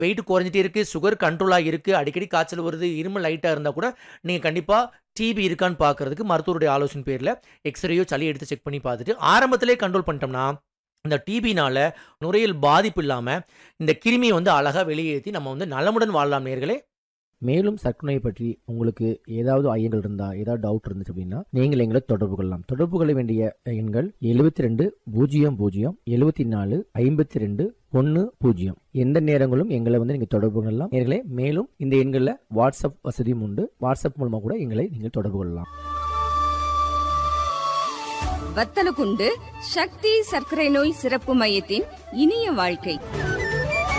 wait குறைஞ்சிட்டே இருக்குது sugar கண்ட்ரோலாக இருக்குது அடிக்கடி காய்ச்சல் வருது இருமல் லைட்டாக இருந்தால் கூட நீங்கள் கண்டிப்பாக டிபி இருக்கான்னு பார்க்கறதுக்கு மருத்துவருடைய ஆலோசனை பேரில் எக்ஸ்ரேயோ சளி எடுத்து செக் பண்ணி பார்த்துட்டு ஆரம்பத்திலே கண்ட்ரோல் பண்ணிட்டோம்னா இந்த டிபினால நுரையீரல் பாதிப்பு இல்லாமல் இந்த கிருமியை வந்து அழகாக வெளியேற்றி நம்ம வந்து நலமுடன் வாழலாம் நேர்களே மேலும் சர்க்கரை பற்றி உங்களுக்கு ஏதாவது ஐயங்கள் இருந்தா ஏதாவது டவுட் இருந்துச்சு அப்படின்னா நீங்கள் எங்களை தொடர்பு கொள்ளலாம் தொடர்பு கொள்ள வேண்டிய எண்கள் எழுபத்தி ரெண்டு பூஜ்ஜியம் பூஜ்ஜியம் எழுபத்தி நாலு ஐம்பத்தி ரெண்டு ஒன்று பூஜ்ஜியம் எந்த நேரங்களும் எங்களை வந்து நீங்கள் தொடர்பு கொள்ளலாம் நேர்களே மேலும் இந்த எண்களில் வாட்ஸ்அப் வசதியும் உண்டு வாட்ஸ்அப் மூலமாக கூட எங்களை நீங்கள் தொடர்பு கொள்ளலாம் வத்தலகுண்டு சக்தி சர்க்கரை நோய் சிறப்பு மையத்தின் இனிய வாழ்க்கை